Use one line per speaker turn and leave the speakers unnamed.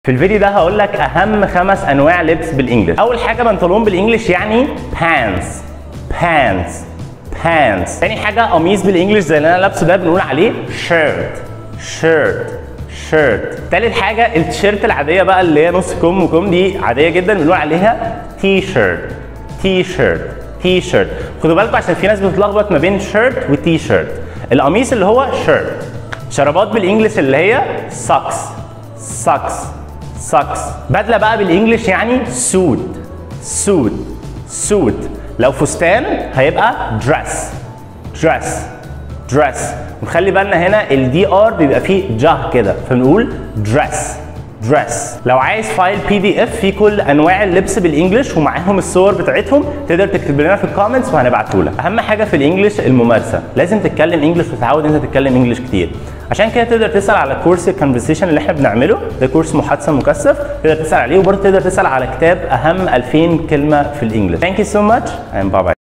في الفيديو ده هقول لك اهم خمس انواع لبس بالانجلش اول حاجه بنطلون بالانجلش يعني pants pants pants تاني حاجه قميص بالانجلش زي اللي انا لابسه ده بنقول عليه shirt shirt shirt تالت حاجه التيشيرت العاديه بقى اللي هي نص كم وكم دي عاديه جدا بنقول عليها تي شيرت تي شيرت تي شيرت خدوا بالكم عشان في ناس بتتلخبط ما بين شيرت وتي شيرت القميص اللي هو شيرت شرابات بالانجلش اللي هي socks socks socks بدله بقى بالانجلش يعني سود سود سود لو فستان هيبقى dress dress dress ونخلي بالنا هنا الدي ار بيبقى فيه جه كده فبنقول dress dress لو عايز فايل بي دي اف فيه كل انواع اللبس بالانجلش ومعاهم الصور بتاعتهم تقدر تكتب لنا في الكومنتس وهنبعته لك اهم حاجه في الانجلش الممارسه لازم تتكلم انجلش وتتعود انت تتكلم انجلش كتير عشان كده تقدر تسال على كورس الكونفرسيشن اللي احنا بنعمله ده كورس محادثه مكثف تقدر تسال عليه وبرضه تقدر تسال على كتاب اهم 2000 كلمه في الانجلش ثانك يو سو ماتش اند باي باي